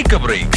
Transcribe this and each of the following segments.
take a break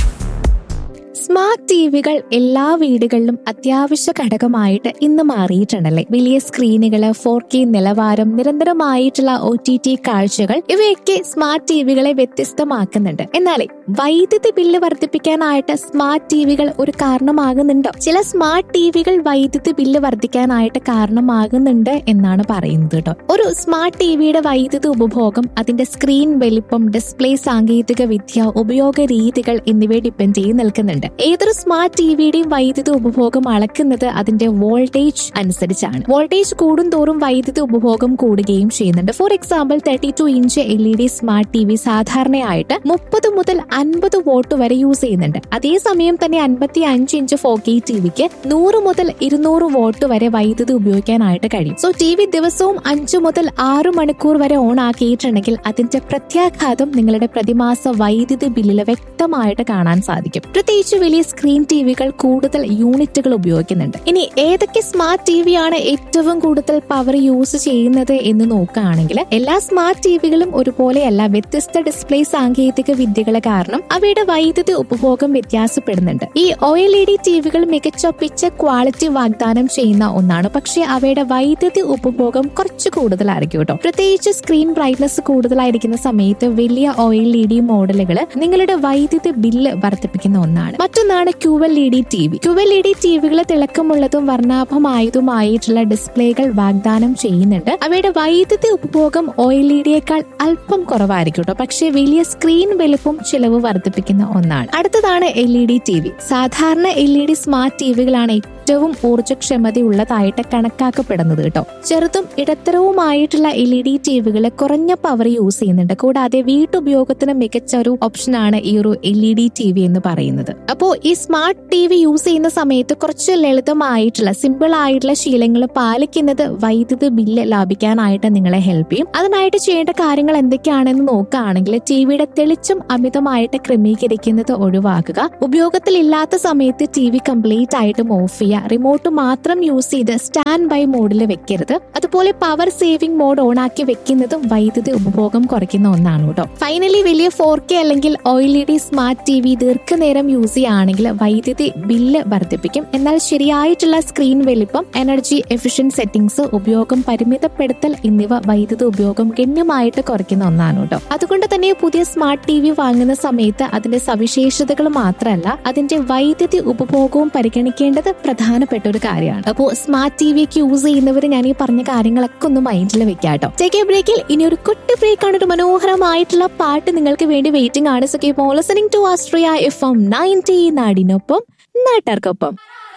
smart ടിവികൾ എല്ലാ വീടുകളിലും അത്യാവശ്യ ഘടകമായിട്ട് ഇന്ന് മാറിയിട്ടുണ്ടല്ലേ വലിയ സ്ക്രീനുകള് ഫോർ കെ നിലവാരം നിരന്തരമായിട്ടുള്ള ഒ ടി ടി കാഴ്ചകൾ ഇവയൊക്കെ സ്മാർട്ട് ടിവികളെ വ്യത്യസ്തമാക്കുന്നുണ്ട് എന്നാലേ വൈദ്യുതി ബില്ല് വർദ്ധിപ്പിക്കാനായിട്ട് സ്മാർട്ട് ടിവികൾ ഒരു കാരണമാകുന്നുണ്ടോ ചില സ്മാർട്ട് ടിവികൾ വൈദ്യുതി ബില്ല് വർദ്ധിക്കാനായിട്ട് കാരണമാകുന്നുണ്ട് എന്നാണ് പറയുന്നത് കേട്ടോ ഒരു സ്മാർട്ട് ടിവിയുടെ വൈദ്യുതി ഉപഭോഗം അതിന്റെ സ്ക്രീൻ വലിപ്പം ഡിസ്പ്ലേ സാങ്കേതിക വിദ്യ ഉപയോഗ രീതികൾ എന്നിവയെ ഡിപ്പെൻഡ് ചെയ്ത് നിൽക്കുന്നുണ്ട് ഏതൊരു സ്മാർട്ട് ടിവിയുടെയും വൈദ്യുതി ഉപഭോഗം അളക്കുന്നത് അതിന്റെ വോൾട്ടേജ് അനുസരിച്ചാണ് വോൾട്ടേജ് കൂടുന്തോറും വൈദ്യുതി ഉപഭോഗം കൂടുകയും ചെയ്യുന്നുണ്ട് for example thirty two inch L E D smart T V സാധാരണയായിട്ട് മുപ്പത് മുതൽ അൻപത് വോട്ട് വരെ യൂസ് ചെയ്യുന്നുണ്ട് അതേസമയം തന്നെ അൻപത്തി അഞ്ച് ഇഞ്ച് ഫോർ കെ ടി വിക്ക് നൂറ് മുതൽ ഇരുന്നൂറ് വോട്ട് വരെ വൈദ്യുതി ഉപയോഗിക്കാനായിട്ട് കഴിയും സോ ടി വി ദിവസവും അഞ്ചു മുതൽ ആറു മണിക്കൂർ വരെ ഓൺ ആക്കിയിട്ടുണ്ടെങ്കിൽ അതിന്റെ പ്രത്യാഘാതം നിങ്ങളുടെ പ്രതിമാസ വൈദ്യുതി ബില്ലിൽ വ്യക്തമായിട്ട് കാണാൻ സാധിക്കും പ്രത്യേകിച്ച് വലിയ സ്ക്രീൻ ടിവികൾ കൂടുതൽ യൂണിറ്റുകൾ ഉപയോഗിക്കുന്നുണ്ട് ഇനി ഏതൊക്കെ സ്മാർട്ട് ടി വി ആണ് ഏറ്റവും കൂടുതൽ പവർ യൂസ് ചെയ്യുന്നത് എന്ന് നോക്കുകയാണെങ്കിൽ എല്ലാ സ്മാർട്ട് ടിവികളും ഒരുപോലെയല്ല വ്യത്യസ്ത ഡിസ്പ്ലേ സാങ്കേതിക വിദ്യകളെ കാരണം അവയുടെ വൈദ്യുതി ഉപഭോഗം വ്യത്യാസപ്പെടുന്നുണ്ട് ഈ ഒ എൽ ഇ ഡി ടിവികൾ മികച്ച പിച്ച ക്വാളിറ്റി വാഗ്ദാനം ചെയ്യുന്ന ഒന്നാണ് പക്ഷേ അവയുടെ വൈദ്യുതി ഉപഭോഗം കുറച്ച് കൂടുതലായിരിക്കും കേട്ടോ പ്രത്യേകിച്ച് സ്ക്രീൻ ബ്രൈറ്റ്നസ് കൂടുതലായിരിക്കുന്ന സമയത്ത് വലിയ ഒ എൽ ഇ ഡി മോഡലുകൾ നിങ്ങളുടെ വൈദ്യുതി ബില്ല് വർദ്ധിപ്പിക്കുന്ന ഒന്നാണ് മറ്റൊന്നാണ് Q L E D T V Q L E D ടിവികൾ തിളക്കമുള്ളതും വർണ്ണാഭമായതുമായിട്ടുള്ള ഡിസ്പ്ലേകൾ വാഗ്ദാനം ചെയ്യുന്നുണ്ട് അവയുടെ വൈദ്യുതി ഉപഭോഗം ഒ എൽ ഇ ഡിയേക്കാൾ അല്പം കുറവായിരിക്കും കേട്ടോ പക്ഷേ വലിയ സ്ക്രീൻ വലുപ്പം ചിലവ് വർദ്ധിപ്പിക്കുന്ന ഒന്നാണ് അടുത്തതാണ് L E D T V സാധാരണ എൽ ഇ ഡി സ്മാർട്ട് ടിവികളാണ് ഏറ്റവും ഊർജ്ജക്ഷമതയുള്ളതായിട്ട് കണക്കാക്കപ്പെടുന്നത് കേട്ടോ ചെറുതും ഇടത്തരവുമായിട്ടുള്ള എൽ ഇ ഡി ടിവികൾ കുറഞ്ഞ പവർ യൂസ് ചെയ്യുന്നുണ്ട് കൂടാതെ വീട്ടുപയോഗത്തിന് മികച്ച ഒരു ഓപ്ഷനാണ് ഈ ഒരു L E D T V എന്ന് പറയുന്നത് അപ്പോ ഈ സ്മാർട്ട് ടി വി യൂസ് ചെയ്യുന്ന സമയത്ത് കുറച്ച് ലളിതമായിട്ടുള്ള സിമ്പിൾ ആയിട്ടുള്ള ശീലങ്ങൾ പാലിക്കുന്നത് വൈദ്യുതി ബില്ല് ലാഭിക്കാനായിട്ട് നിങ്ങളെ ഹെൽപ്പ് ചെയ്യും അതിനായിട്ട് ചെയ്യേണ്ട കാര്യങ്ങൾ എന്തൊക്കെയാണെന്ന് നോക്കുകയാണെങ്കിൽ ടിവിയുടെ തെളിച്ചം അമിതമായിട്ട് ക്രമീകരിക്കുന്നത് ഒഴിവാക്കുക ഉപയോഗത്തിലില്ലാത്ത സമയത്ത് ടി വി കംപ്ലീറ്റ് ആയിട്ടും ഓഫ് ചെയ്യുക റിമോട്ട് മാത്രം യൂസ് ചെയ്ത് സ്റ്റാൻഡ് ബൈ മോഡിൽ വെക്കരുത് അതുപോലെ പവർ സേവിംഗ് മോഡ് ഓൺ ആക്കി വെക്കുന്നതും വൈദ്യുതി ഉപഭോഗം കുറയ്ക്കുന്ന ഒന്നാണ് കേട്ടോ ഫൈനലി വലിയ ഫോർ കെ അല്ലെങ്കിൽ O L E D smart T V ദീർഘനേരം യൂസ് ചെയ്യുകയാണെങ്കിൽ വൈദ്യുതി ബില്ല് വർദ്ധിപ്പിക്കും എന്നാൽ ശരിയായിട്ടുള്ള സ്ക്രീൻ വലിപ്പം എനർജി എഫിഷ്യന്റ് സെറ്റിംഗ്സ് ഉപയോഗം പരിമിതപ്പെടുത്തൽ എന്നിവ വൈദ്യുതി ഉപയോഗം ഗണ്യമായിട്ട് കുറയ്ക്കുന്ന ഒന്നാണ് കേട്ടോ അതുകൊണ്ട് തന്നെ പുതിയ സ്മാർട്ട് ടി വി വാങ്ങുന്ന സമയത്ത് അതിന്റെ സവിശേഷതകൾ മാത്രമല്ല അതിന്റെ വൈദ്യുതി ഉപഭോഗവും പരിഗണിക്കേണ്ടത് പ്രധാനപ്പെട്ട ഒരു കാര്യമാണ് അപ്പോൾ സ്മാർട്ട് ടി വി ഒക്കെ യൂസ് ചെയ്യുന്നവർ ഞാൻ ഈ പറഞ്ഞ കാര്യങ്ങളൊക്കെ ഒന്ന് മൈൻഡിൽ വെക്കാം കേട്ടോ ചെക്ക് ബ്രേക്കിൽ ഇനി ഒരു കുട്ടി ബ്രേക്ക് ആണ് ഒരു മനോഹരമായിട്ടുള്ള പാട്ട് നിങ്ങൾക്ക് വേണ്ടി വെയിറ്റിംഗ് ആണ് so keep listening to Austria F M ninety നാടിനൊപ്പം നാട്ടാർക്കൊപ്പം